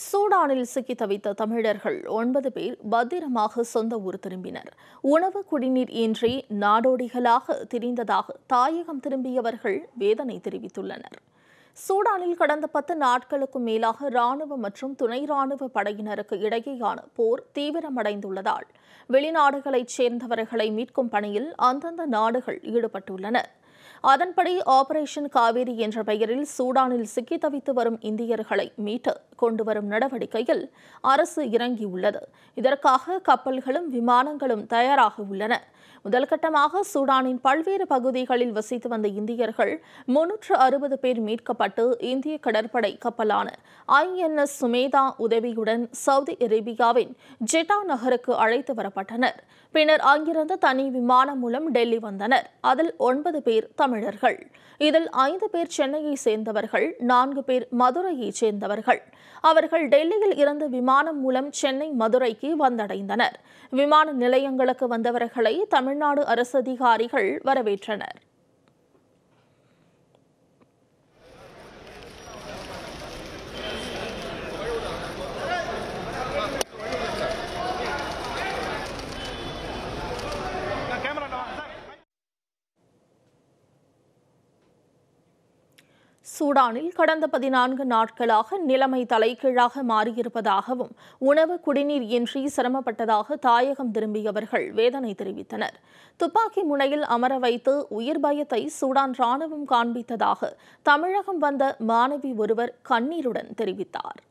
சூடானில் சிக்கி தவித்த தமிழர்கள் ஒன்பது பேர் பத்திரமாக சொந்த ஊர் திரும்பினர் உணவு குடிநீர் இன்றி நாடோடிகளாக திரிந்ததாக தாயகம் திரும்பியவர்கள் வேதனை தெரிவித்துள்ளனர் சூடானில் கடந்த பத்து நாட்களுக்கும் மேலாக ராணுவ மற்றும் துணை ராணுவ படையினருக்கு இடையேயான போர் தீவிரமடைந்துள்ளதால் வெளிநாடுகளைச் சேர்ந்தவர்களை மீட்கும் பணியில் அந்தந்த நாடுகள் ஈடுபட்டுள்ளன அதன்படி ஆபரேஷன் காவேரி என்ற பெயரில் சூடானில் சிக்கி தவித்து வரும் இந்தியர்களை மீட்டு கொண்டு வரும் நடவடிக்கையில் அரசு இறங்கியுள்ளது இதற்காக கப்பல்களும் விமானங்களும் தயாராக உள்ளன முதல் கட்டமாக சூடானின் பல்வேறு பகுதிகளில் வசித்து வந்த இந்தியர்கள் முன்னூற்று அறுபது பேர் மீட்கப்பட்டு இந்திய கடற்படை கப்பலான ஐஎன்எஸ் சுமேதா உதவியுடன் சவுதி அரேபியாவின் ஜெட்டா நகருக்கு அழைத்து வரப்பட்டனர் பின்னர் அங்கிருந்து தனி விமானம் மூலம் டெல்லி வந்தனர் அதில் ஒன்பது பேர் தமிழர்கள் இதில் ஐந்து பேர் சென்னையை சேர்ந்தவர்கள் நான்கு பேர் மதுரையைச் சேர்ந்தவர்கள் அவர்கள் டெல்லியில் இருந்து விமானம் மூலம் சென்னை மதுரைக்கு வந்தடைந்தனர் விமான நிலையங்களுக்கு வந்தவர்களை தமிழ்நாடு அரசு அதிகாரிகள் வரவேற்றனர் சூடானில் கடந்த பதினான்கு நாட்களாக நிலைமை தலைகீழாக மாறியிருப்பதாகவும் உணவு குடிநீர் இன்றி சிரமப்பட்டதாக தாயகம் திரும்பியவர்கள் வேதனை தெரிவித்தனர் துப்பாக்கி முனையில் அமர வைத்து உயிர் பயத்தை சூடான் ராணுவம் காண்பித்ததாக தமிழகம் வந்த மாணவி ஒருவர் கண்ணீருடன் தெரிவித்தார்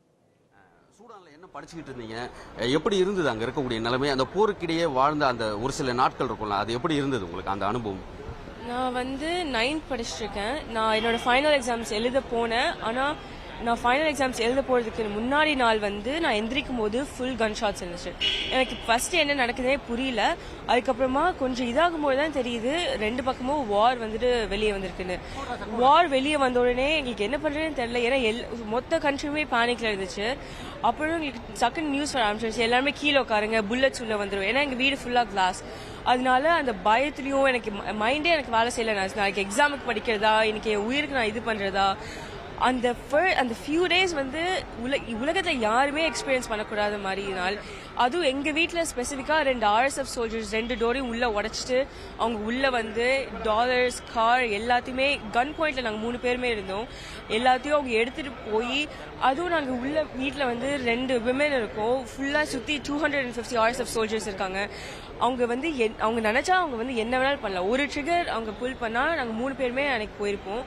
சூடானில் என்ன படிச்சுக்கிட்டு இருந்தீங்க எப்படி இருந்தது அங்கே இருக்கக்கூடிய நிலைமை அந்த போருக்கிடையே வாழ்ந்த அந்த ஒரு சில நாட்கள் இருக்கும்ல அது எப்படி இருந்தது உங்களுக்கு அந்த அனுபவம் நான் வந்து நைன்த் படிச்சுட்டு இருக்கேன் நான் என்னோட ஃபைனல் எக்ஸாம்ஸ் எழுத போனேன் ஆனால் நான் ஃபைனல் எக்ஸாம்ஸ் எழுத போகிறதுக்கு முன்னாடி நாள் வந்து நான் எந்திரிக்கும் போது ஃபுல் கன் ஷாட்ஸ் இருந்துச்சு எனக்கு ஃபர்ஸ்ட் என்ன நடக்குதே புரியல அதுக்கப்புறமா கொஞ்சம் இதாகும் போது தான் தெரியுது ரெண்டு பக்கமும் வார் வந்துட்டு வெளியே வந்திருக்குன்னு வார் வெளியே வந்த உடனே எங்களுக்கு என்ன பண்ணுறதுன்னு தெரியல ஏன்னா எல் மொத்த கண்ட்ரியுமே பேனிக்ல இருந்துச்சு அப்புறம் எங்களுக்கு சக்குன்னு நியூஸ் வர ஆரம்பிச்சிருச்சு எல்லாருமே கீழே உட்காருங்க புல்லட்ஸ் உள்ள வந்துடும் ஏன்னா எங்கள் வீடு ஃபுல்லாக கிளாஸ் அதனால அந்த பயத்துலயும் எனக்கு மைண்டே எனக்கு வேலை செய்யல நான் நாளைக்கு எக்ஸாமுக்கு படிக்கிறதா இன்னைக்கு என் உயிருக்கு நான் இது பண்றதா அந்த fir- அந்த ஃபியூ டேஸ் வந்து உல உலகத்தில் யாருமே எக்ஸ்பீரியன்ஸ் பண்ணக்கூடாத மாதிரி நாள் அதுவும் எங்கள் வீட்டில் ஸ்பெசிஃபிக்காக ரெண்டு ஆர்எஸ்எஃப் சோல்ஜர்ஸ் ரெண்டு டோரையும் உள்ளே உடச்சிட்டு அவங்க உள்ளே வந்து டாலர்ஸ் கார் எல்லாத்தையுமே கன் பாயிண்ட்ல நாங்கள் மூணு பேருமே இருந்தோம் எல்லாத்தையும் அவங்க எடுத்துட்டு போய் அதுவும் நாங்கள் உள்ள வீட்டில் வந்து ரெண்டு விமன் இருக்கோம் ஃபுல்லாக சுற்றி two hundred and fifty RSF soldiers இருக்காங்க அவங்க வந்து என்- அவங்க நினைச்சா அவங்க வந்து என்ன வேணாலும் பண்ணலாம் ஒரு ட்ரிகர் அவங்க புல் பண்ணா நாங்க மூணு பேருமே அன்னைக்கு போயிருப்போம்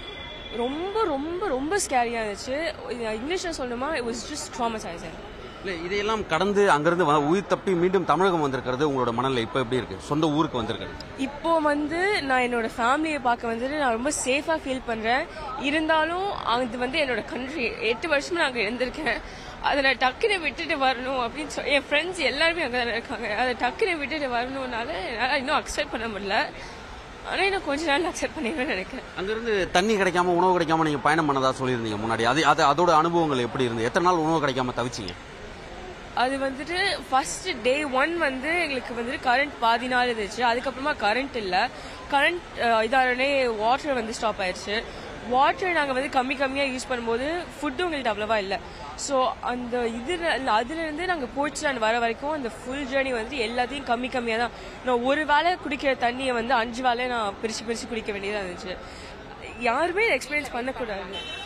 ரொம்ப ரொம்ப ரொம்ப ஸ்கேரியா இருந்துச்சு இங்கிலீஷ்ல சொல்லணுமா இட் வாஸ் ஜஸ்ட் ட்ராமசைசர் இல்லை இதையெல்லாம் கடந்து அங்கிருந்து வ- உயிர் தப்பி மீண்டும் தமிழகம் வந்திருக்கிறது உங்களோட மனநிலை இப்போ எப்படி இருக்கு சொந்த ஊருக்கு வந்திருக்கிறது இப்போ வந்து நான் என்னோட ஃபேமிலியை பார்க்க வந்துட்டு நான் ரொம்ப சேஃபா ஃபீல் பண்றேன் இருந்தாலும் அது வந்து என்னோட கண்ட்ரி எட்டு வருஷமா நாங்க இருந்திருக்கேன் அதை நான் டக்குன்னு விட்டுட்டு வரணும் அப்படின்னு சொல்லி என் ஃப்ரெண்ட்ஸ் எல்லாருமே அங்கே தானே இருக்காங்க அதை டக்குன்னு விட்டுட்டு வரணும்னால என்னால் இன்னும் அக்செப்ட் பண்ண முடியல ஆனால் இன்னும் கொஞ்ச நாள் அக்செப்ட் பண்ணிடுவேன் நினைக்கிறேன் அங்கிருந்து தண்ணி கிடைக்காம உணவு கிடைக்காம நீங்க பயணம் பண்ணதா சொல்லியிருந்தீங்க முன்னாடி அது அது அதோட அனுபவங்கள் எப்படி இருந்தது எத்தனை நாள் உணவு கிடைக்காம தவிச்சீங்க அது வந்துட்டு ஃபர்ஸ்ட் டே ஒன் வந்து எங்களுக்கு வந்துட்டு கரண்ட் பாதி நாள் இருந்துச்சு அதுக்கப்புறமா கரண்ட் இல்ல கரண்ட் இதானே வாட்டர் வந்து ஸ்டாப் ஆயிடுச்சு வாட்டர் நாங்கள் வந்து கம்மி கம்மியாக யூஸ் பண்ணும்போது ஃபுட்டும் எங்கள்கிட்ட அவ்வளவா இல்லை ஸோ அந்த இதுல அதுலேருந்து நாங்கள் போர்ச்சுலாண்ட் வர வரைக்கும் அந்த ஃபுல் ஜேர்னி வந்து எல்லாத்தையும் கம்மி கம்மியாக தான் நான் ஒரு வேளை குடிக்கிற தண்ணியை வந்து அஞ்சு வேளை நான் பிரித்து பிரித்து குடிக்க வேண்டியதாக இருந்துச்சு யாருமே எக்ஸ்பீரியன்ஸ் பண்ணக்கூடாது